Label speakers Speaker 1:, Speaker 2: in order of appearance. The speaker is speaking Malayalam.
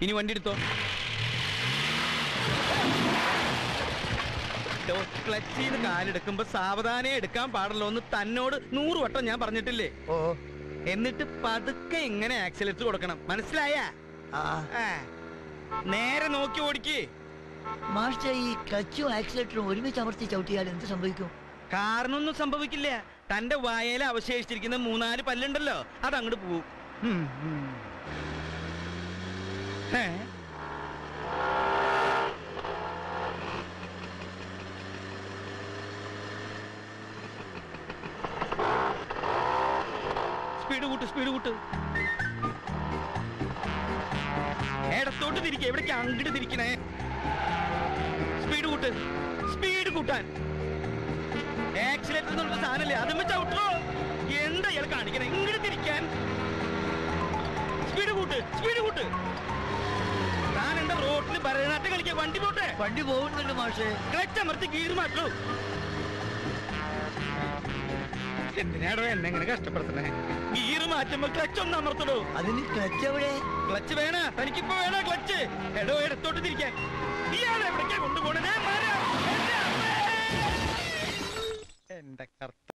Speaker 1: ഇനി വണ്ടി എടുത്തോ ക്ലച്ചിൽ നിന്ന് കാലെടുക്കുമ്പോ സാവധാനം എടുക്കാൻ പാടുള്ളൂ എന്ന് തന്നോട് നൂറ് വട്ടം ഞാൻ പറഞ്ഞിട്ടില്ലേ
Speaker 2: ഓ
Speaker 1: എന്നിട്ട് പതുക്കെ ഇങ്ങനെ ആക്സിലേറ്റർ കൊടുക്കണം മനസ്സിലായ
Speaker 2: ആ
Speaker 1: നേരെ നോക്കി ഓടിക്കേ
Speaker 2: മാസ്റ്റർ ഈ ക്ലച്ചും ആക്സിലേറ്ററും ഒരുമിച്ച് അമർത്തി ചവിട്ടിയാൽ എന്ത് സംഭവിക്കും
Speaker 1: കാരണമൊന്നും സംഭവിക്കില്ല തന്റെ വായയിൽ അവശേഷിച്ചിരിക്കുന്ന മൂന്നാല് പല്ലുണ്ടല്ലോ അത് അങ്ങോട്ട് പോവും ഉം, ഉം. ഏ? സ്പീഡ് കൂട്ട് സ്പീഡ് കൂട്ട് ഇടത്തോട്ട് തിരിക്കുക എവിടേക്ക് അങ്ങോട്ട് തിരിക്കണേ സ്പീഡ് കൂട്ട് സ്പീഡ് കൂട്ടാൻ ആക്സിലേറ്റർ എന്നുള്ള സാധനല്ലേ അതും വെച്ച് ഔട്ടോ എന്താ ഇയാൾ കാണിക്കണേ ഇങ്ങോട്ട് തിരിക്കാൻ സ്പീഡ് കൂട്ട് സ്പീഡ് കൂട്ട് താൻ എന്താ റോട്ടിൽ ഭരതനാട്യം കളിക്കാൻ വണ്ടി പോട്ടെ
Speaker 2: വണ്ടി പോകുന്നുണ്ട് മാഷേ
Speaker 1: ക്ലച്ച് അമർത്തി ഗീർ മാറ്റൂ എന്തിനാടോ എന്നെ ഇങ്ങനെ കഷ്ടപ്പെടുത്തണേ ഗീർ മാറ്റുമ്പോ ക്ലച്ച് ഒന്ന് അമർത്തടോ
Speaker 2: അതിന് ക്ലച്ച് എവിടെ
Speaker 1: ക്ലച്ച് വേണ തനിക്കിപ്പോ വേണ ക്ലച്ച് എടോ എടുത്തോട്ട് തിരിക്കാൻ ഇയാൾ എവിടേക്കാ കൊണ്ടുപോണത്